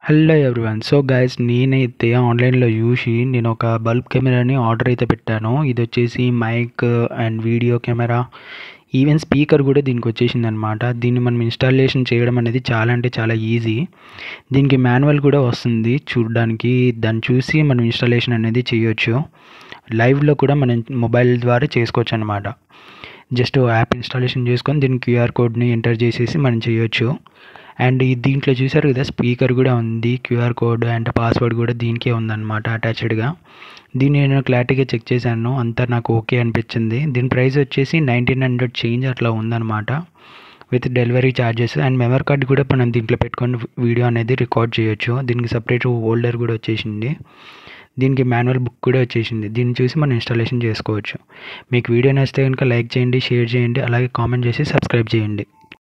hello everyone so guys నేనైతే ఆన్లైన్లో చూసి నేను ఒక బల్బ్ కెమెరాని ఆర్డర్ అయితే పెట్టాను ఇది వచ్చేసి mic and video camera even speaker కూడా దీనికి వచ్చేసింది అనమాట దీన్ని మనం ఇన్స్టాలేషన్ చేయడం అనేది చాలా అంటే చాలా ఈజీ దీనికి మాన్యువల్ కూడా వస్తుంది చూడడానికి దాన్ని చూసి మనం ఇన్స్టాలేషన్ అనేది చేయొచ్చు లైవ్లో కూడా మనం మొబైల్ ద్వారా చేసుకోవచ్చు అనమాట జస్ట్ యాప్ ఇన్స్టాలేషన్ చేసుకొని దీని క్యూఆర్ కోడ్ని ఎంటర్ చేసేసి మనం చేయొచ్చు అండ్ ఈ దీంట్లో చూసారు కదా స్పీకర్ కూడా ఉంది క్యూఆర్ కోడ్ అండ్ పాస్వర్డ్ కూడా దీనికే ఉందన్నమాట అటాచ్డ్గా దీన్ని నేను క్లారిటీగా చెక్ చేశాను అంతా నాకు ఓకే అనిపించింది దీని ప్రైస్ వచ్చేసి నైన్టీన్ హండ్రెడ్ చేంజ్ అట్లా ఉందన్నమాట with delivery charges and memory card కూడా మనం దీంట్లో పెట్టుకొని వీడియో అనేది రికార్డ్ చేయొచ్చు దీనికి సపరేట్ హోల్డర్ కూడా వచ్చేసింది దీనికి మాన్యువల్ బుక్ కూడా వచ్చేసింది దీన్ని చూసి మనం ఇన్స్టాలేషన్ చేసుకోవచ్చు మీకు వీడియో నచ్చితే కనుక లైక్ చేయండి షేర్ చేయండి అలాగే కామెంట్ చేసి సబ్స్క్రైబ్ చేయండి